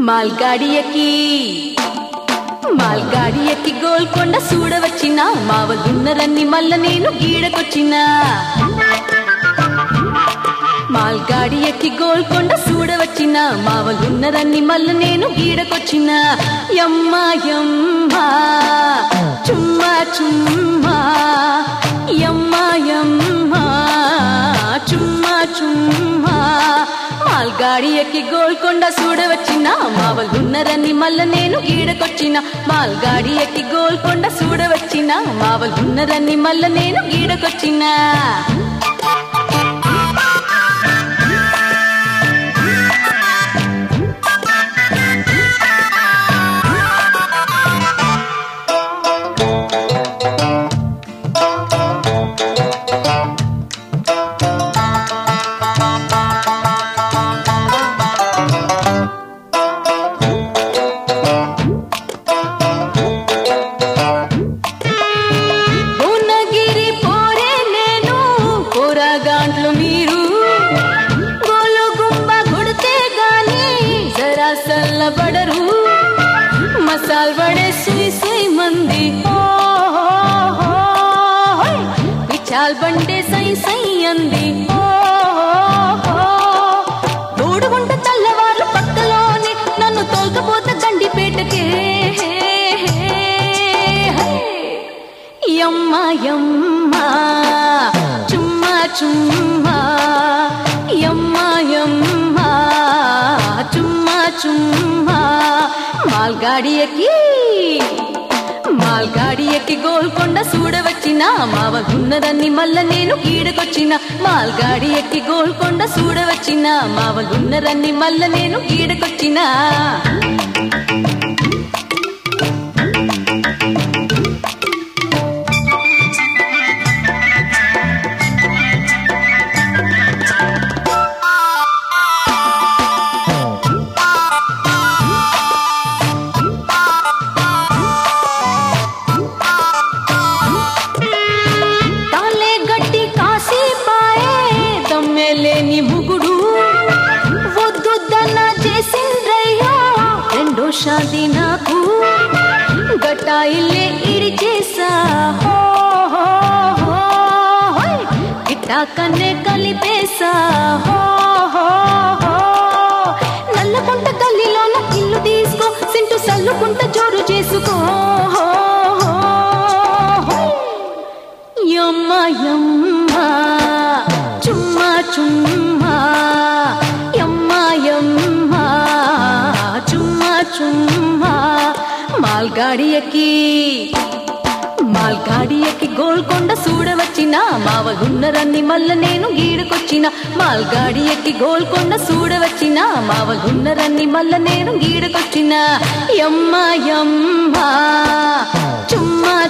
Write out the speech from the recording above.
మాల్గాడి ఎక్కి మాల్గాడి ఎక్కి గోల్కొండ చూడవచ్చిన మావలున్నరన్ని మల్ల నేను గీడకొచ్చిన మాల్గాడి ఎక్కి గోల్కొండ చూడవచ్చిన మావలున్నరన్ని మల్ల నేను గీడకొచ్చిన యమ్మా యమ్మా చుమ్మా చుమ్మా యమ్మా యమ్మా చుమ్మా చుమ్మా మాల్గాడి ఎక్కి గోల్కొండ చూడవచ్చిన మావలున్నరన్ని మల్ల నేను గీడకొచ్చిన మాల్గాడి ఎక్కి గోల్కొండ చూడవచ్చిన మావలున్నరన్ని మల్ల నేను గీడకొచ్చిన భువనగిరి పోరే నేను పోరాగాంట్లు మీరు గోలుగుంబ కొడితే గాని జరా సల్లబడరు మసాల్ వడే సుయి సుయి మంది ఓ, హో, హో, హోయ్. విచాల్ బండే సై సై అంది ఓ, హో, హో. తోడుగుంట చల్లవారు పక్కలోనే నన్ను తోలుకపోతే గండిపేటకే యమ్మ యమ్మ చుమ్మా చుమ్మా యమ్మ యమ్మ చుమ్మా చుమ్మా మాల్గాడి ఎక్కి మాల్గాడి ఎక్కి గోల్కొండ చూడవచ్చిన మావలున్నరన్ని మల్ల నేను గీడకొచ్చిన మాల్గాడి ఎక్కి గోల్కొండ చూడవచ్చిన మావలున్నరన్ని మల్ల నేను గీడకొచ్చిన తాలే గట్టి కాసి పాయే తమ్మే లేని ముగుడు వద్దుద్దన్న చేసిండ్రయ్యా రెండో షాది నాకు గట్టా ఇల్లే ఇడి చేసా హో, హో, హో, హోయ్. గిట్టా కన్నే కలిపేసా హో, హో, హో. నల్లకుంట గల్లీలోన ఇల్లు తీసుకో సింటు సల్లుకుంట జోరు చేసుకో హో, హో, హోయ్. యమ్మ యమ్మ చుమ్మా చుమ్మా యమ్మ యమ్మ చుమ్మా చుమ్మా మాల్గాడి ఎక్కి మాల్గాడి ఎక్కి గోల్కొండ చూడవచ్చిన మావలున్నరన్ని మల్ల నేను గీడకొచ్చిన మాల్గాడి ఎక్కి గోల్కొండ చూడవచ్చిన మావలున్నరన్ని మల్ల నేను గీడకొచ్చిన యమ్మ యమ్మ చుమ్మా